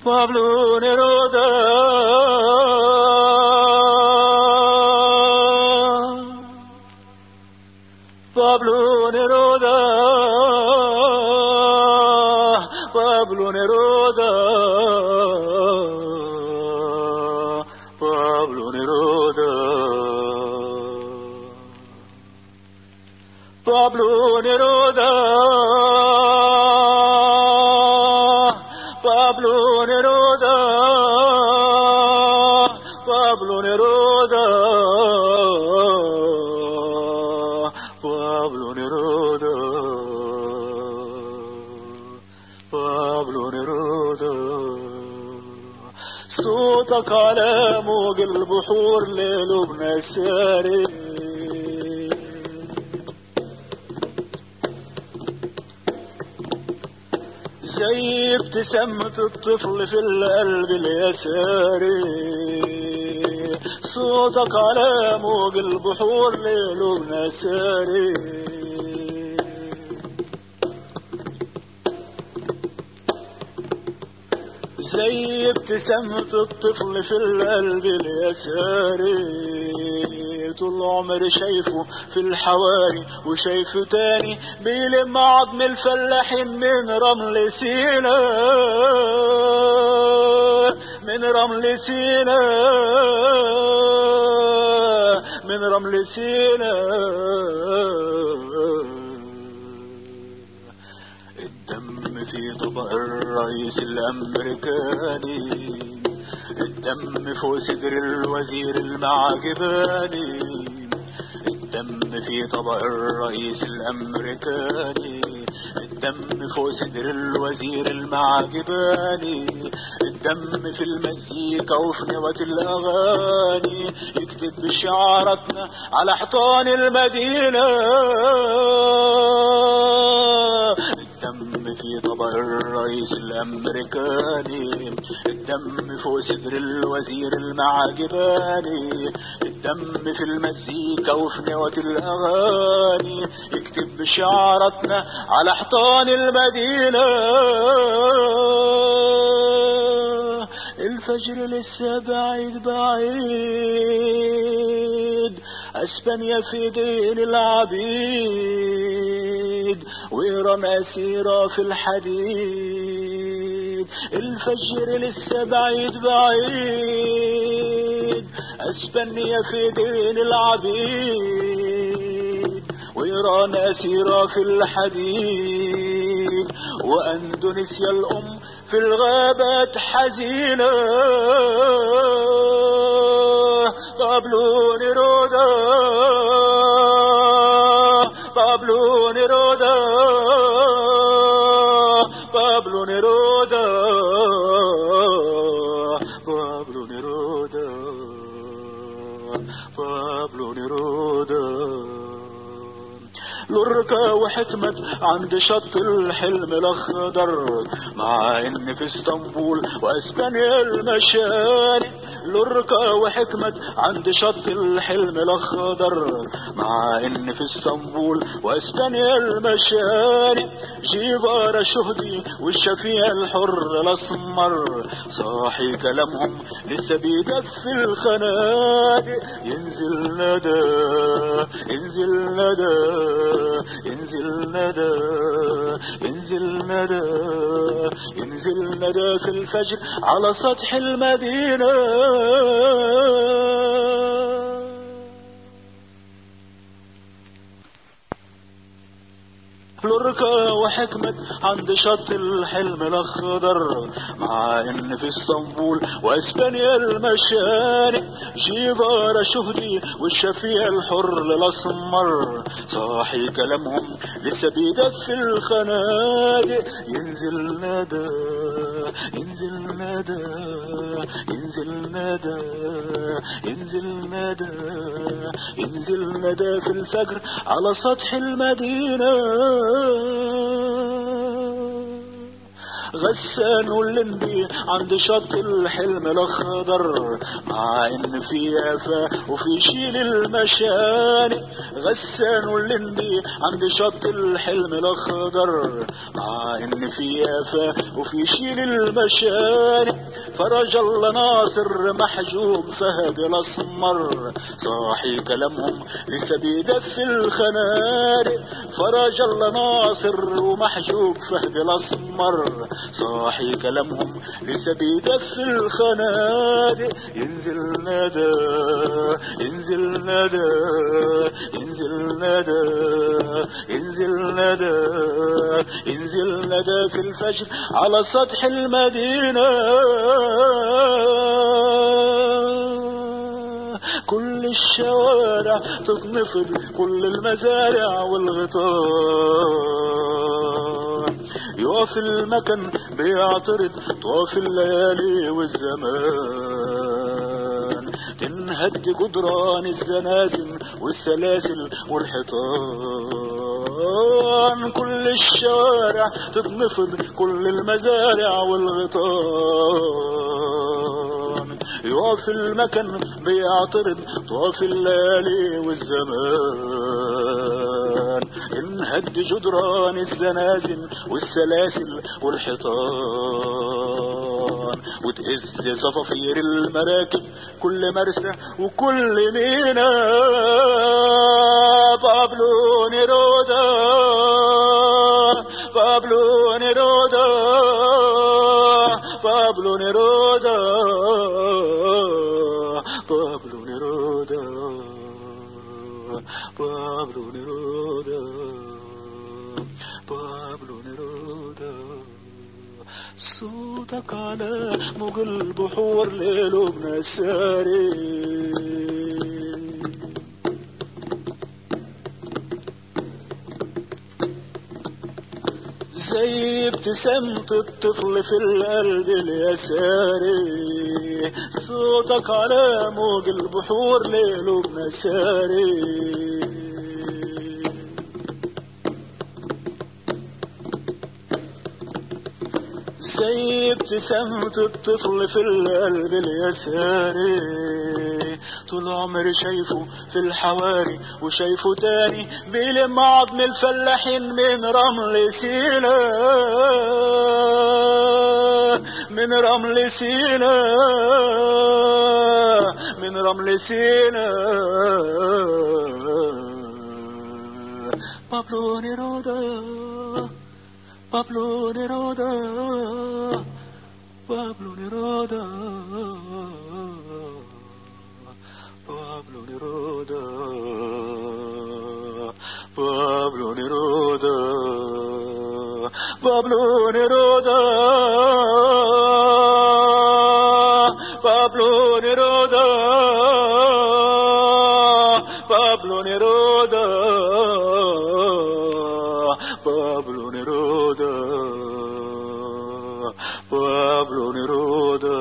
Pablo Neruda. Pablo Neruda. Pablo Neruda. Pablo Neruda. Pablo Neruda. Pablo Neruda. Pablo Neruda. Pablo Neruda. Pablo Neruda. صوتك على موج البحور ليل بنساري زي ابتسامة الطفل في القلب اليساري صوتك على موج البحور ليل بنساري زي ابتسامة الطفل في القلب اليساري طول عمري شايفه في الحواري وشايفه تاني بيلم عظم الفلاحين من رمل سينا من رمل سينا من رمل سينا الدم في طبق الرئيس الامريكاني الدم فوق صدر الوزير المعجباني الدم في طبق الرئيس الامريكاني الدم فوق صدر الوزير المعجباني الدم في المزيكا وفي نوة الاغاني يكتب بشعاراتنا على حيطان المدينة الدم في طبق الرئيس الامريكاني الدم فوق صدر الوزير المعجباني الدم في المزيكا وفي نوة الاغاني يكتب بشعاراتنا على حيطان المدينة الفجر لسه بعيد بعيد اسبانيا في دين العبيد وايران اسيرة في الحديد الفجر لسه بعيد بعيد اسبانيا في دين العبيد وايران اسيرة في الحديد واندونيسيا الام في الغابات حزينة بابلو نيرودا بابلو نيرودا بابلو نيرودا بابلو نيرودا بابلو نيرودا لوركا وحكمة عند شط الحلم الأخضر مع إن في اسطنبول وأسبانيا المشاري لوركا وحكمة عند شط الحلم الأخضر مع إن في اسطنبول وأسبانيا المشاري جيفارا شهدي والشفيع الحر الأسمر صاحي كلامهم لسه بيدفي الخنادق ينزل ندى ينزل ندى ينزل ندى ينزل ندى ينزل ندى في الفجر على سطح المدينة لوركا وحكمة عند شط الحلم الأخضر مع إن في اسطنبول وإسبانيا المشارق جيفارا شهدي والشفيع الحر الأسمر صاحي كلامهم لسه بيدفي الخنادق ينزل ندى ينزل ندى ينزل ندى ينزل ندى ينزل ندى في الفجر على سطح المدينة غسان واللندي عند شط الحلم الاخضر مع ان في آفة وفي شيل المشاني غسان واللندي عند شط الحلم الاخضر مع ان في آفة وفي شيل المشاني فرج الله ناصر محجوب فهد الاسمر صاحي كلامهم لسه بيدفي الخنارق فرج الله ناصر ومحجوب فهد الاسمر صاحي كلامهم لسه بيدفي الخنادق ينزل نادى ينزل نادى ينزل نادى ينزل نادى ينزل نادى في الفجر على سطح المدينة كل الشوارع تتنفض كل المزارع والغيطان يقف المكان بيعترض طواف الليالي والزمان تنهد جدران الزنازل والسلاسل والحيطان كل الشوارع تتنفض كل المزارع والغيطان يقف المكان بيعترض طواف الليالي والزمان انهد جدران الزنازل والسلاسل والحيطان وتهز صفافير المراكب كل مرسى وكل مينا بابلو نيرودا بابلو نيرودا بابلو نيرودا بابلو نيرودا بابلو نيرودا بابلو نيرودا صوتك على موج البحور ليله ساري زي ابتسامة الطفل في القلب اليساري صوتك على موج البحور ليله بنساري زي ابتسامة الطفل في القلب اليساري طول عمري شايفه في الحواري وشايفه تاني بيلم عظم الفلاحين من رمل سينا من رمل سينا من رمل سينا بابلو نيرودا Pablo Neruda, Pablo Neruda, Pablo Neruda, Pablo Neruda, Pablo Neruda, Pablo Neruda, Pablo Neruda, Pablo Neruda, Pablo Neruda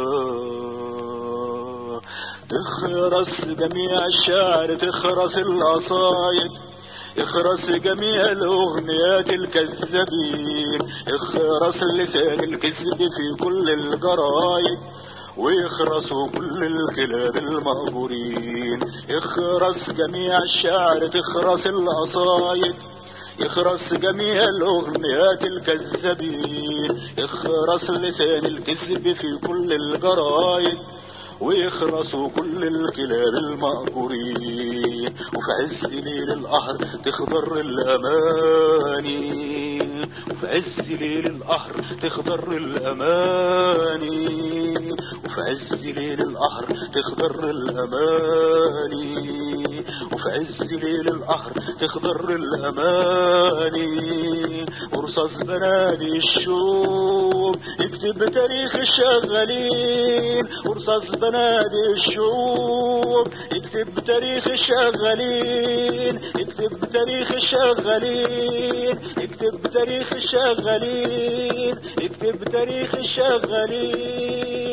تخرس جميع الشعر تخرس القصايد اخرس جميع الاغنيات الكذابين اخرس لسان الكذب في كل الجرايد ويخرسوا كل الكلاب المأجورين اخرس جميع الشعر تخرس القصايد يخرس جميع الأغنيات الكذابين يخرس لسان الكذب في كل الجرايد ويخرسوا كل الكلاب المأجورين وفي عز ليل القهر تخضر الأماني وفي عز ليل القهر تخضر الأماني وفي عز ليل القهر تخضر الأماني وفي عز ليل القهر تخضر الأماني ورصاص بنادي الشوب يكتب تاريخ الشغالين ورصاص بنادي الشوب يكتب تاريخ الشغالين يكتب تاريخ الشغالين يكتب تاريخ الشغالين يكتب تاريخ الشغالين